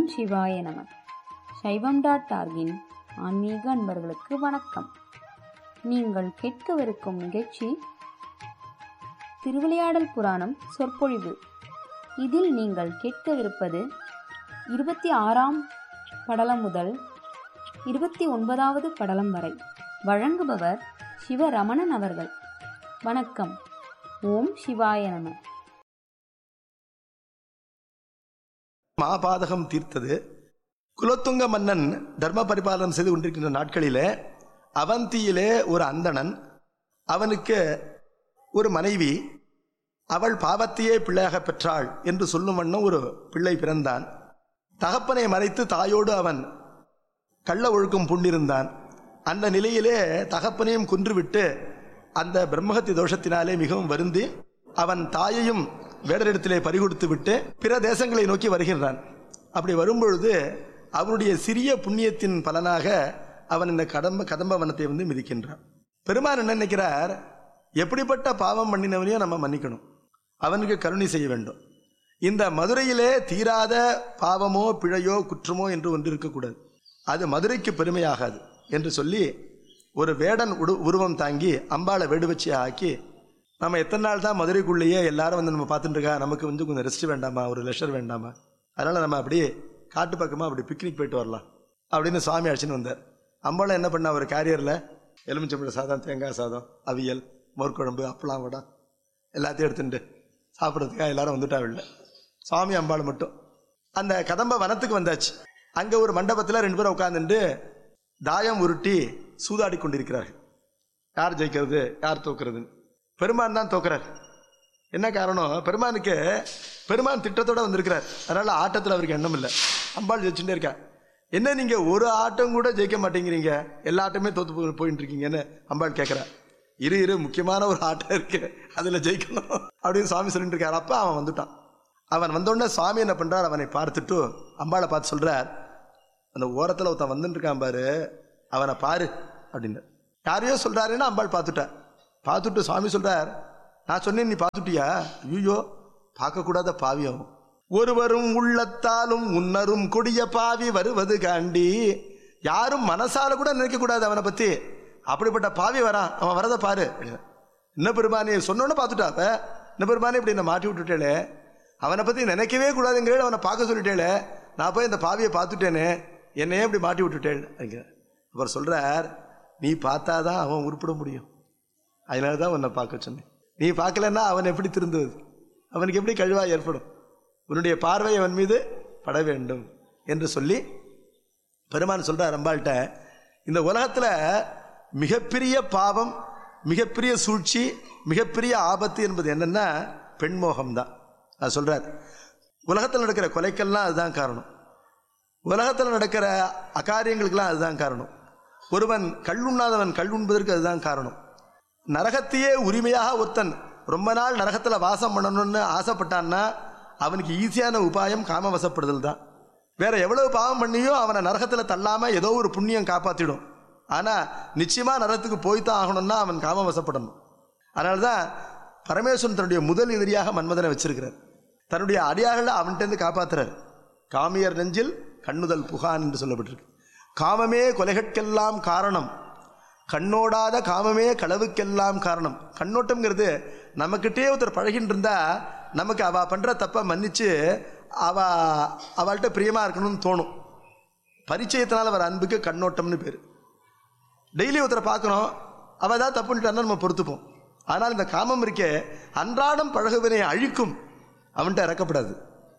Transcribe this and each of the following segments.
ஓம் சிவாய நம சைவம் டாட் ஆர்கின் ஆன்மீக அன்பர்களுக்கு வணக்கம் நீங்கள் கேட்கவிருக்கும் நிகழ்ச்சி திருவிளையாடல் புராணம் சொற்பொழிவு இதில் நீங்கள் கேட்கவிருப்பது இருபத்தி ஆறாம் படலம் முதல் இருபத்தி ஒன்பதாவது படலம் வரை வழங்குபவர் சிவரமணன் அவர்கள் வணக்கம் ஓம் சிவாய நம மாபாதகம் தீர்த்தது குலத்துங்க மன்னன் தர்ம பரிபாலனம் செய்து கொண்டிருக்கின்ற நாட்களிலே அவந்தியிலே ஒரு அந்தணன் அவனுக்கு ஒரு மனைவி அவள் பாவத்தையே பிள்ளையாக பெற்றாள் என்று சொல்லும் வண்ணம் ஒரு பிள்ளை பிறந்தான் தகப்பனை மறைத்து தாயோடு அவன் கள்ள ஒழுக்கம் பூண்டிருந்தான் அந்த நிலையிலே தகப்பனையும் கொன்றுவிட்டு அந்த பிரம்மஹத்தி தோஷத்தினாலே மிகவும் வருந்தி அவன் தாயையும் வேடரிடத்திலே பறிகொடுத்து விட்டு பிற தேசங்களை நோக்கி வருகின்றான் அப்படி வரும்பொழுது அவனுடைய சிறிய புண்ணியத்தின் பலனாக அவன் இந்த கடம்ப கதம்ப வனத்தை வந்து மிதிக்கின்றான் பெருமான் என்ன நினைக்கிறார் எப்படிப்பட்ட பாவம் பண்ணினவனையும் நம்ம மன்னிக்கணும் அவனுக்கு கருணை செய்ய வேண்டும் இந்த மதுரையிலே தீராத பாவமோ பிழையோ குற்றமோ என்று ஒன்று இருக்கக்கூடாது அது மதுரைக்கு பெருமையாகாது என்று சொல்லி ஒரு வேடன் உடு உருவம் தாங்கி அம்பாளை வேடுவச்சியை ஆக்கி நம்ம எத்தனை நாள் தான் மதுரைக்குள்ளேயே எல்லாரும் வந்து நம்ம பார்த்துட்டு இருக்கா நமக்கு வந்து கொஞ்சம் ரெஸ்ட் வேண்டாமா ஒரு லெஷர் வேண்டாமா அதனால் நம்ம அப்படியே காட்டு பக்கமாக அப்படி பிக்னிக் போயிட்டு வரலாம் அப்படின்னு சுவாமி அழைச்சின்னு வந்தார் அம்பாளை என்ன பண்ணா ஒரு கேரியரில் எலுமிச்சம்பழ சாதம் தேங்காய் சாதம் அவியல் மோர்க்குழம்பு அப்பளம் வடை எல்லாத்தையும் எடுத்துட்டு சாப்பிட்றதுக்காக எல்லாரும் வந்துட்டா வெளில சுவாமி அம்பாள் மட்டும் அந்த கதம்ப வனத்துக்கு வந்தாச்சு அங்கே ஒரு மண்டபத்தில் ரெண்டு பேரும் உட்காந்துட்டு தாயம் உருட்டி சூதாடி கொண்டிருக்கிறார்கள் யார் ஜெயிக்கிறது யார் தோக்குறதுன்னு பெருமான் தான் தோக்குறார் என்ன காரணம் பெருமானுக்கு பெருமான் திட்டத்தோட வந்திருக்கிறார் அதனால ஆட்டத்தில் அவருக்கு எண்ணம் இல்லை அம்பாள் ஜெயிச்சுட்டே இருக்கா என்ன நீங்க ஒரு ஆட்டம் கூட ஜெயிக்க மாட்டேங்கிறீங்க எல்லா ஆட்டமே தோத்து போய் போயிட்டு இருக்கீங்கன்னு அம்பாள் கேட்கிறா இரு இரு முக்கியமான ஒரு ஆட்டம் இருக்கு அதுல ஜெயிக்கணும் அப்படின்னு சுவாமி சொல்லிட்டு இருக்காரு அப்ப அவன் வந்துட்டான் அவன் வந்தோடனே சுவாமி என்ன பண்றார் அவனை பார்த்துட்டு அம்பாளை பார்த்து சொல்றார் அந்த ஓரத்தில் ஒருத்தன் வந்துட்டு இருக்கான் பாரு அவனை பாரு அப்படின்னு யாரையோ சொல்றாருன்னா அம்பாள் பார்த்துட்டா பார்த்துட்டு சுவாமி சொல்றார் நான் சொன்னேன் நீ பார்த்துட்டியா ஐயோ பார்க்கக்கூடாத பாவியம் ஒருவரும் உள்ளத்தாலும் உன்னரும் கொடிய பாவி வருவது காண்டி யாரும் மனசால கூட நினைக்க கூடாது அவனை பத்தி அப்படிப்பட்ட பாவி வரான் அவன் வரதை பாரு என்ன பெருமானி சொன்னோன்னு பார்த்துட்டா அப்ப என்ன பெருமானி இப்படி என்ன மாட்டி விட்டுட்டேளே அவனை பத்தி நினைக்கவே கூடாதுங்கிறேன் அவனை பார்க்க சொல்லிட்டேளே நான் போய் இந்த பாவியை பார்த்துட்டேனே என்னையே இப்படி மாட்டி விட்டுட்டேன் அவர் சொல்றார் நீ பார்த்தாதான் அவன் உருப்பிட முடியும் அதனால தான் உன்னை பார்க்க சொன்னேன் நீ பார்க்கலன்னா அவன் எப்படி திருந்துவது அவனுக்கு எப்படி கழிவா ஏற்படும் உன்னுடைய பார்வை அவன் மீது பட வேண்டும் என்று சொல்லி பெருமான் சொல்றார் அம்பாள்கிட்ட இந்த உலகத்துல மிகப்பெரிய பாவம் மிகப்பெரிய சூழ்ச்சி மிகப்பெரிய ஆபத்து என்பது என்னன்னா பெண்மோகம் தான் அது சொல்றார் உலகத்தில் நடக்கிற கொலைக்கெல்லாம் அதுதான் காரணம் உலகத்தில் நடக்கிற அகாரியங்களுக்கெல்லாம் அதுதான் காரணம் ஒருவன் கல்லுண்ணாதவன் கல்லுண்பதற்கு அதுதான் காரணம் நரகத்தையே உரிமையாக ஒருத்தன் ரொம்ப நாள் நரகத்தில் வாசம் பண்ணணும்னு ஆசைப்பட்டான்னா அவனுக்கு ஈஸியான உபாயம் காமவசப்படுதல் தான் வேற எவ்வளவு பாவம் பண்ணியோ அவனை நரகத்தில் தள்ளாம ஏதோ ஒரு புண்ணியம் காப்பாத்திடும் ஆனா நிச்சயமா நரகத்துக்கு போய்த்தான் ஆகணும்னா அவன் காமவசப்படணும் அதனால தான் பரமேஸ்வரன் தன்னுடைய முதல் எதிரியாக மன்மதனை வச்சிருக்கிறார் தன்னுடைய அடியார்களை அவன்கிட்ட காப்பாத்துறார் காமியர் நெஞ்சில் கண்ணுதல் புகான் என்று சொல்லப்பட்டிருக்கு காமமே கொலைகட்கெல்லாம் காரணம் கண்ணோடாத காமமே களவுக்கெல்லாம் காரணம் கண்ணோட்டம்ங்கிறது நம்மக்கிட்டே ஒருத்தர் பழகின்னு இருந்தா நமக்கு அவ பண்ற தப்பை மன்னிச்சு அவ அவள்கிட்ட பிரியமா இருக்கணும்னு தோணும் பரிச்சயத்தினால வர அன்புக்கு கண்ணோட்டம்னு பேர் டெய்லி ஒருத்தரை பார்க்குறோம் அவ தான் தப்புன்ட்டான்னா நம்ம பொறுத்துப்போம் ஆனால் இந்த காமம் இருக்கே அன்றாடம் பழகுவனை அழிக்கும் அவன்கிட்ட இறக்கப்படாது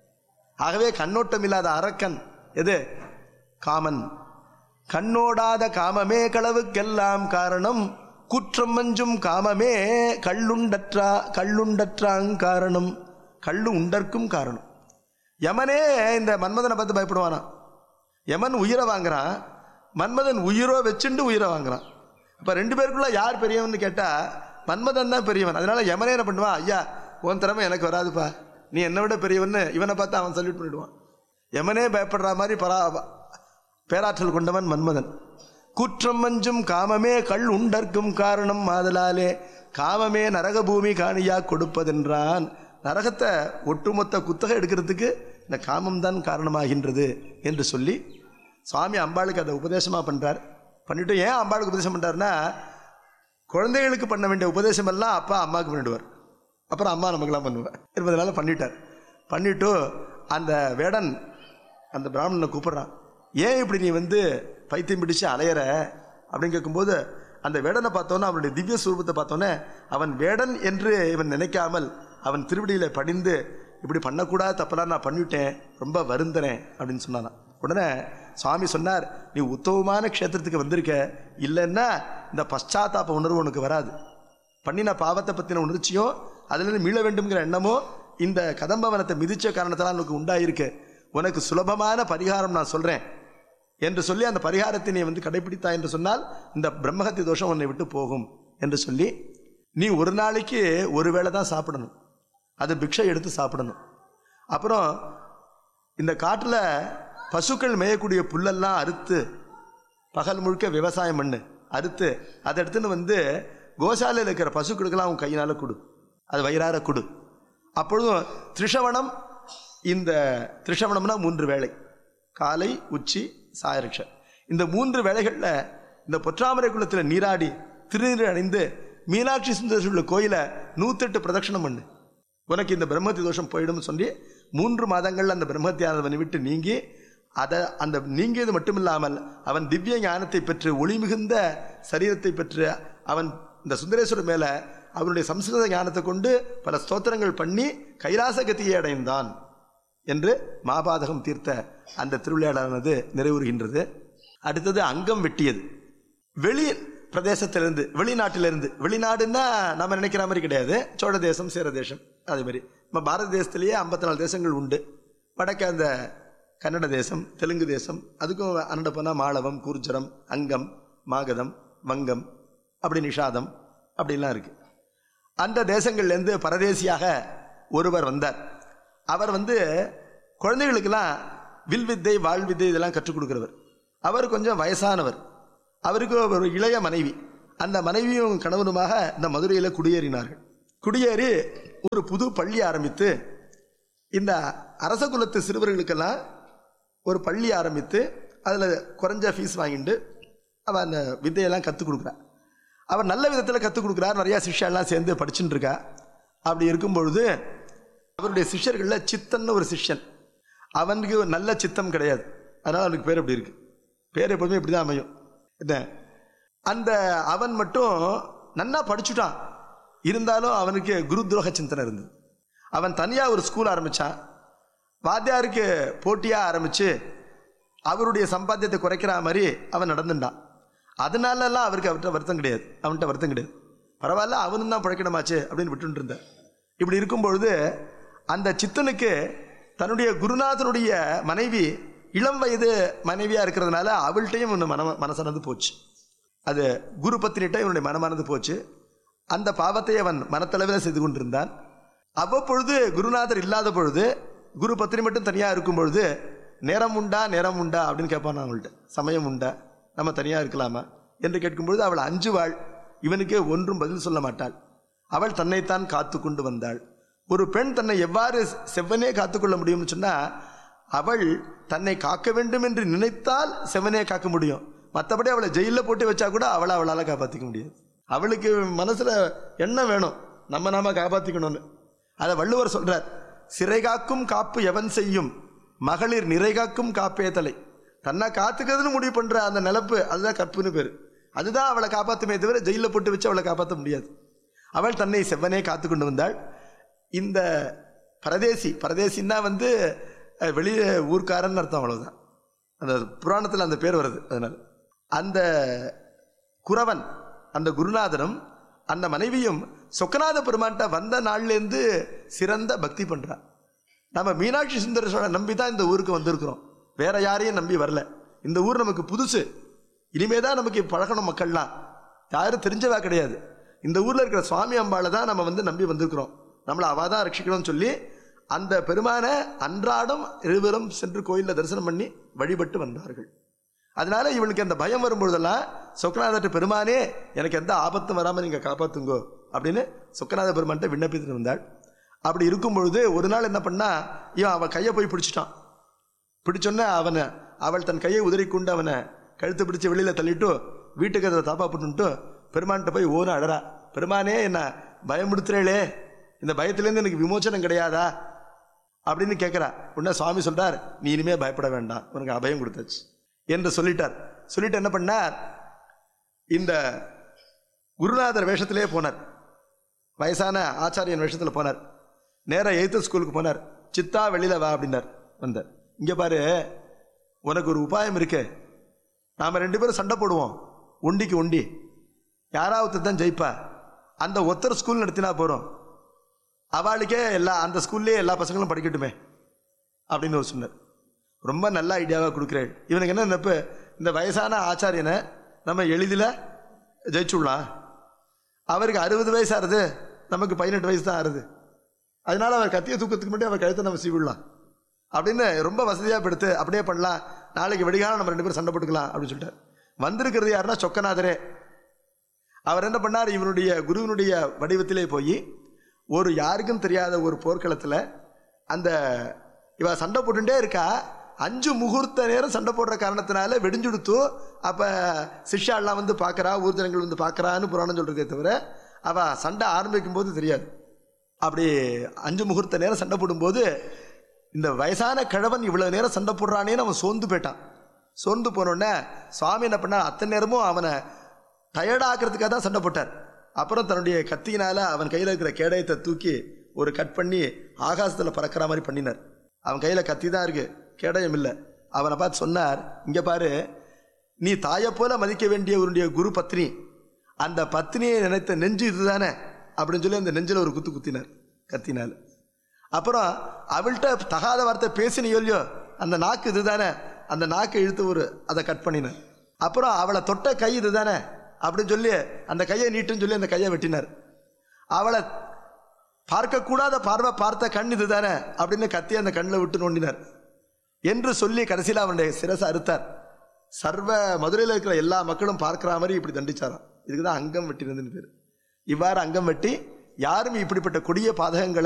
ஆகவே கண்ணோட்டம் இல்லாத அரக்கன் எது காமன் கண்ணோடாத காமமே களவுக்கெல்லாம் காரணம் குற்றம் மஞ்சும் காமமே கள்ளுண்டற்றா கள்ளுண்டற்றாங் காரணம் கள்ளு உண்டற்கும் காரணம் யமனே இந்த மன்மதனை பார்த்து பயப்படுவானா யமன் உயிரை வாங்குறான் மன்மதன் உயிரோ வச்சுண்டு உயிரை வாங்குறான் இப்போ ரெண்டு பேருக்குள்ள யார் பெரியவன் கேட்டால் மன்மதன் தான் பெரியவன் அதனால யமனே என்ன பண்ணுவான் ஐயா உன் திறமை எனக்கு வராதுப்பா நீ என்னை விட பெரியவன்னு இவனை பார்த்து அவன் சல்யூட் பண்ணிடுவான் யமனே பயப்படுற மாதிரி பரா பேராற்றல் கொண்டவன் மன்மதன் குற்றம் மஞ்சும் காமமே கல் உண்டற்கும் காரணம் மாதலாலே காமமே நரக பூமி காணியா கொடுப்பதென்றான் நரகத்தை ஒட்டுமொத்த குத்தகை எடுக்கிறதுக்கு இந்த காமம் தான் காரணமாகின்றது என்று சொல்லி சுவாமி அம்பாளுக்கு அதை உபதேசமாக பண்ணுறார் பண்ணிட்டு ஏன் அம்பாளுக்கு உபதேசம் பண்ணுறாருன்னா குழந்தைகளுக்கு பண்ண வேண்டிய உபதேசம் எல்லாம் அப்பா அம்மாவுக்கு பண்ணிடுவார் அப்புறம் அம்மா நமக்கெல்லாம் பண்ணுவார் என்பதனால பண்ணிட்டார் பண்ணிட்டு அந்த வேடன் அந்த பிராமணனை கூப்பிடுறான் ஏன் இப்படி நீ வந்து பைத்தியம் பிடிச்சு அலையிற அப்படின்னு கேட்கும்போது அந்த வேடனை பார்த்தோன்னே அவனுடைய திவ்ய ஸ்வரூபத்தை பார்த்தோன்னே அவன் வேடன் என்று இவன் நினைக்காமல் அவன் திருவடியில படிந்து இப்படி பண்ணக்கூடாது தப்பெல்லாம் நான் பண்ணிவிட்டேன் ரொம்ப வருந்தனேன் அப்படின்னு சொன்னான் உடனே சுவாமி சொன்னார் நீ உத்தமமான க்ஷேத்திரத்துக்கு வந்திருக்க இல்லைன்னா இந்த பశ్చాத்தாப உணர்வு உனக்கு வராது பண்ணின பாவத்தை பற்றின உணர்ச்சியும் அதிலிருந்து மீள வேண்டும்ங்கிற எண்ணமோ இந்த கதம்பவனத்தை மிதிச்ச காரணத்தால் உனக்கு உண்டாயிருக்கு உனக்கு சுலபமான பரிகாரம் நான் சொல்கிறேன் என்று சொல்லி அந்த பரிகாரத்தை நீ வந்து கடைபிடித்தா என்று சொன்னால் இந்த பிரம்மஹத்தி தோஷம் உன்னை விட்டு போகும் என்று சொல்லி நீ ஒரு நாளைக்கு ஒரு வேளை தான் சாப்பிடணும் அது பிக்ஷை எடுத்து சாப்பிடணும் அப்புறம் இந்த காட்டில் பசுக்கள் மேயக்கூடிய புல்லெல்லாம் அறுத்து பகல் முழுக்க விவசாயம் பண்ணு அறுத்து அதை எடுத்துன்னு வந்து கோசாலையில் இருக்கிற பசுக்களுக்கெல்லாம் அவன் கையினால் கொடு அது வயிறார கொடு அப்பொழுதும் திரிஷவணம் இந்த திரிஷவணம்னா மூன்று வேளை காலை உச்சி சாயரட்ச இந்த மூன்று வேளைகளில் இந்த பொற்றாமரை குளத்தில் நீராடி திருநீர் அணிந்து மீனாட்சி சுந்தரேஸ்வரர் உள்ள கோயிலை நூற்றெட்டு பிரதட்சணம் பண்ணு உனக்கு இந்த பிரம்மத்தி தோஷம் போயிடும்னு சொல்லி மூன்று மாதங்கள் அந்த பிரம்மத்தியானவனை விட்டு நீங்கி அதை அந்த நீங்கியது மட்டுமில்லாமல் அவன் திவ்ய ஞானத்தை பெற்று ஒளி மிகுந்த சரீரத்தை பெற்று அவன் இந்த சுந்தரேஸ்வரர் மேல அவனுடைய சம்ஸ்கிருத ஞானத்தை கொண்டு பல ஸ்தோத்திரங்கள் பண்ணி கைலாச கதியை அடைந்தான் என்று மாபாதகம் தீர்த்த அந்த திருவிளையாடலானது நிறைவுறுகின்றது அடுத்தது அங்கம் வெட்டியது வெளி பிரதேசத்திலிருந்து வெளிநாட்டிலிருந்து வெளிநாடுன்னா நம்ம நினைக்கிற மாதிரி கிடையாது சோழ தேசம் சேர தேசம் அதே மாதிரி நம்ம பாரத தேசத்திலேயே ஐம்பத்தி நாலு தேசங்கள் உண்டு வடக்கு அந்த கன்னட தேசம் தெலுங்கு தேசம் அதுக்கும் அன்னட போனால் மாளவம் கூர்ஜரம் அங்கம் மாகதம் வங்கம் அப்படி நிஷாதம் அப்படிலாம் இருக்கு அந்த தேசங்கள்லேருந்து பரதேசியாக ஒருவர் வந்தார் அவர் வந்து குழந்தைகளுக்கெல்லாம் வில் வித்தை வாழ் வித்தை இதெல்லாம் கற்றுக் கொடுக்கிறவர் அவர் கொஞ்சம் வயசானவர் அவருக்கு ஒரு இளைய மனைவி அந்த மனைவியும் கணவனுமாக இந்த மதுரையில் குடியேறினார்கள் குடியேறி ஒரு புது பள்ளி ஆரம்பித்து இந்த அரச குலத்து சிறுவர்களுக்கெல்லாம் ஒரு பள்ளி ஆரம்பித்து அதில் குறைஞ்ச ஃபீஸ் வாங்கிட்டு அவன் அந்த வித்தையெல்லாம் கற்றுக் கொடுக்குறான் அவர் நல்ல விதத்தில் கற்றுக் கொடுக்குறார் நிறையா சிஷ்யெல்லாம் சேர்ந்து படிச்சுட்டு இருக்கா அப்படி இருக்கும் பொழுது அவருடைய சிஷ்யர்களில் சித்தன்னு ஒரு சிஷ்யன் அவனுக்கு ஒரு நல்ல சித்தம் கிடையாது அதனால் அவனுக்கு பேர் அப்படி இருக்கு பேர் எப்போதுமே இப்படி தான் அமையும் என்ன அந்த அவன் மட்டும் நன்னா படிச்சுட்டான் இருந்தாலும் அவனுக்கு குரு துரோக சிந்தனை இருந்தது அவன் தனியாக ஒரு ஸ்கூல் ஆரம்பித்தான் வாத்தியாருக்கு போட்டியாக ஆரம்பித்து அவருடைய சம்பாத்தியத்தை குறைக்கிற மாதிரி அவன் நடந்துட்டான் அதனாலலாம் அவருக்கு அவர்கிட்ட வருத்தம் கிடையாது அவன்கிட்ட வருத்தம் கிடையாது பரவாயில்ல அவனும் தான் பிழைக்கணுமாச்சு அப்படின்னு விட்டுட்டு இருந்தார் இப்படி இருக்கும் பொழுது அந்த சித்தனுக்கு தன்னுடைய குருநாதனுடைய மனைவி இளம் வயது மனைவியாக இருக்கிறதுனால அவள்கிட்டையும் இவனு மன மனசானது போச்சு அது குரு பத்தினிட்ட இவனுடைய மனமானது போச்சு அந்த பாவத்தை அவன் மனத்தளவில் செய்து கொண்டிருந்தான் அவ்வப்பொழுது குருநாதர் இல்லாத பொழுது குரு பத்தினி மட்டும் தனியாக இருக்கும் பொழுது நேரம் உண்டா நேரம் உண்டா அப்படின்னு கேட்பான் அவங்கள்ட்ட சமயம் உண்டா நம்ம தனியாக இருக்கலாமா என்று கேட்கும்பொழுது அவள் அஞ்சுவாள் இவனுக்கு ஒன்றும் பதில் சொல்ல மாட்டாள் அவள் தன்னைத்தான் காத்து கொண்டு வந்தாள் ஒரு பெண் தன்னை எவ்வாறு செவ்வனே காத்துக்கொள்ள முடியும்னு சொன்னால் அவள் தன்னை காக்க வேண்டும் என்று நினைத்தால் செவனே காக்க முடியும் மற்றபடி அவளை ஜெயிலில் போட்டு வச்சா கூட அவளை அவளால் காப்பாற்றிக்க முடியாது அவளுக்கு மனசில் எண்ணம் வேணும் நம்ம நாம காப்பாற்றிக்கணும்னு அதை வள்ளுவர் சொல்றார் சிறை காக்கும் காப்பு எவன் செய்யும் மகளிர் நிறை காக்கும் காப்பே தலை தன்னை காத்துக்கிறதுன்னு முடிவு பண்ற அந்த நிலப்பு அதுதான் கற்புன்னு பேர் அதுதான் அவளை காப்பாற்றுமே தவிர ஜெயிலில் போட்டு வச்சு அவளை காப்பாற்ற முடியாது அவள் தன்னை செவ்வனே காத்து கொண்டு வந்தாள் இந்த பரதேசி பரதேசின்னா வந்து அஹ், வெளிய ஊர்க்காரன்னு அர்த்தம் அவ்வளவுதான் அந்த புராணத்தில் அந்த பேர் வருது அதனால அந்த குறவன் அந்த குருநாதனும் அந்த மனைவியும் சொக்கநாத பெருமான்ட்ட வந்த நாள்லேருந்து சிறந்த பக்தி பண்றா நம்ம மீனாட்சி சுந்தர சோழன் நம்பி தான் இந்த ஊருக்கு வந்திருக்கிறோம் வேற யாரையும் நம்பி வரல இந்த ஊர் நமக்கு புதுசு இனிமே தான் நமக்கு பழகணும் மக்கள்லாம் யாரும் தெரிஞ்சவா கிடையாது இந்த ஊர்ல இருக்கிற சுவாமி அம்பாளை தான் நம்ம வந்து நம்பி வந்திருக்கிறோம் நம்மளை அவா தான் ரட்சிக்கணும்னு சொல்லி அந்த பெருமானை அன்றாடம் இருவரும் சென்று கோயிலில் தரிசனம் பண்ணி வழிபட்டு வந்தார்கள் அதனால இவளுக்கு அந்த பயம் வரும்பொழுதெல்லாம் சொக்கநாதர் பெருமானே எனக்கு எந்த ஆபத்தும் வராமல் நீங்கள் காப்பாத்துங்கோ அப்படின்னு சொக்கநாத பெருமான்கிட்ட விண்ணப்பித்து வந்தாள் அப்படி இருக்கும் பொழுது ஒரு நாள் என்ன பண்ணா இவன் அவன் கையை போய் பிடிச்சிட்டான் பிடிச்சோன்னே அவனை அவள் தன் கையை உதறிக்கொண்டு அவனை கழுத்து பிடிச்சு வெளியில தள்ளிட்டு வீட்டுக்கு அதை தாப்பா போட்டுன்ட்டு பெருமான்கிட்ட போய் ஓன அழறா பெருமானே என்ன பயமுடுத்துறேளே இந்த பயத்திலேருந்து எனக்கு விமோச்சனம் கிடையாதா அப்படின்னு கேட்குறா உடனே சுவாமி சொல்றார் நீ இனிமே பயப்பட வேண்டாம் உனக்கு அபயம் கொடுத்தாச்சு என்று சொல்லிட்டார் சொல்லிட்டு என்ன பண்ணார் இந்த குருநாதர் வேஷத்திலே போனார் வயசான ஆச்சாரியன் வேஷத்தில் போனார் நேரா எய்த்து ஸ்கூலுக்கு போனார் சித்தா வெளியில வா அப்படின்னார் வந்தார் இங்க பாரு உனக்கு ஒரு உபாயம் இருக்கு நாம ரெண்டு பேரும் சண்டை போடுவோம் ஒண்டிக்கு ஒண்டி யாராவது தான் ஜெயிப்பா அந்த ஒத்தர் ஸ்கூல் நடத்தினா போறோம் அவளுக்கே எல்லா அந்த ஸ்கூல்லேயே எல்லா பசங்களும் படிக்கட்டுமே அப்படின்னு ஒரு சொன்னார் ரொம்ப நல்ல ஐடியாவாக கொடுக்குறாள் இவனுக்கு என்ன நினைப்பு இந்த வயசான ஆச்சாரியனை நம்ம எளிதில் ஜெயிச்சுடலாம் அவருக்கு அறுபது வயசு ஆறுது நமக்கு பதினெட்டு வயசு தான் ஆறுது அதனால அவர் கத்திய தூக்கத்துக்கு முன்னாடி அவர் கழுத்தை நம்ம சீவிடலாம் அப்படின்னு ரொம்ப வசதியாக படுத்து அப்படியே பண்ணலாம் நாளைக்கு வெடிகாலம் நம்ம ரெண்டு பேரும் சண்டை போட்டுக்கலாம் அப்படின்னு சொல்லிட்டார் வந்திருக்கிறது யாருன்னா சொக்கநாதரே அவர் என்ன பண்ணார் இவனுடைய குருவினுடைய வடிவத்திலே போய் ஒரு யாருக்கும் தெரியாத ஒரு போர்க்களத்தில் அந்த இவ சண்டை போட்டுட்டே இருக்கா அஞ்சு முகூர்த்த நேரம் சண்டை போடுற காரணத்தினால வெடிஞ்சுடுத்து அப்போ சிஷ்யாலாம் வந்து பார்க்கறா ஊர் ஜனங்கள் வந்து பார்க்கறான்னு புராணம் சொல்றதே தவிர அவ சண்டை ஆரம்பிக்கும் போது தெரியாது அப்படி அஞ்சு முகூர்த்த நேரம் சண்டை போடும்போது இந்த வயசான கிழவன் இவ்வளவு நேரம் சண்டை போடுறானேன்னு அவன் சோர்ந்து போயிட்டான் சோர்ந்து போனோடனே சுவாமி என்ன பண்ணார் அத்தனை நேரமும் அவனை டயர்டாக்கிறதுக்காக தான் சண்டை போட்டார் அப்புறம் தன்னுடைய கத்தியினால அவன் கையில் இருக்கிற கேடயத்தை தூக்கி ஒரு கட் பண்ணி ஆகாசத்தில் பறக்கிற மாதிரி பண்ணினார் அவன் கையில் கத்தி தான் இருக்கு கேடயம் இல்லை அவனை பார்த்து சொன்னார் இங்கே பாரு நீ தாயை போல மதிக்க வேண்டிய உன்னுடைய குரு பத்னி அந்த பத்னியை நினைத்த நெஞ்சு இதுதானே அப்படின்னு சொல்லி அந்த நெஞ்சில் ஒரு குத்து குத்தினார் கத்தினால் அப்புறம் அவள்கிட்ட தகாத வார்த்தை பேசினியோ இல்லையோ அந்த நாக்கு இதுதானே அந்த நாக்கை இழுத்து ஒரு அதை கட் பண்ணினார் அப்புறம் அவளை தொட்ட கை இதுதானே அப்படின்னு சொல்லி அந்த கையை நீட்டுன்னு சொல்லி அந்த கையை வெட்டினார் அவளை பார்க்கக்கூடாத பார்வை பார்த்த கண் இதுதானே அப்படின்னு கத்தி அந்த கண்ணில் விட்டு நோண்டினார் என்று சொல்லி கடைசியில் அவனுடைய சிரசை அறுத்தார் சர்வ மதுரையில் இருக்கிற எல்லா மக்களும் பார்க்கிற மாதிரி இப்படி தண்டிச்சாராம் இதுக்கு தான் அங்கம் வெட்டினதுன்னு பேர் இவ்வாறு அங்கம் வெட்டி யாரும் இப்படிப்பட்ட கொடிய பாதகங்களை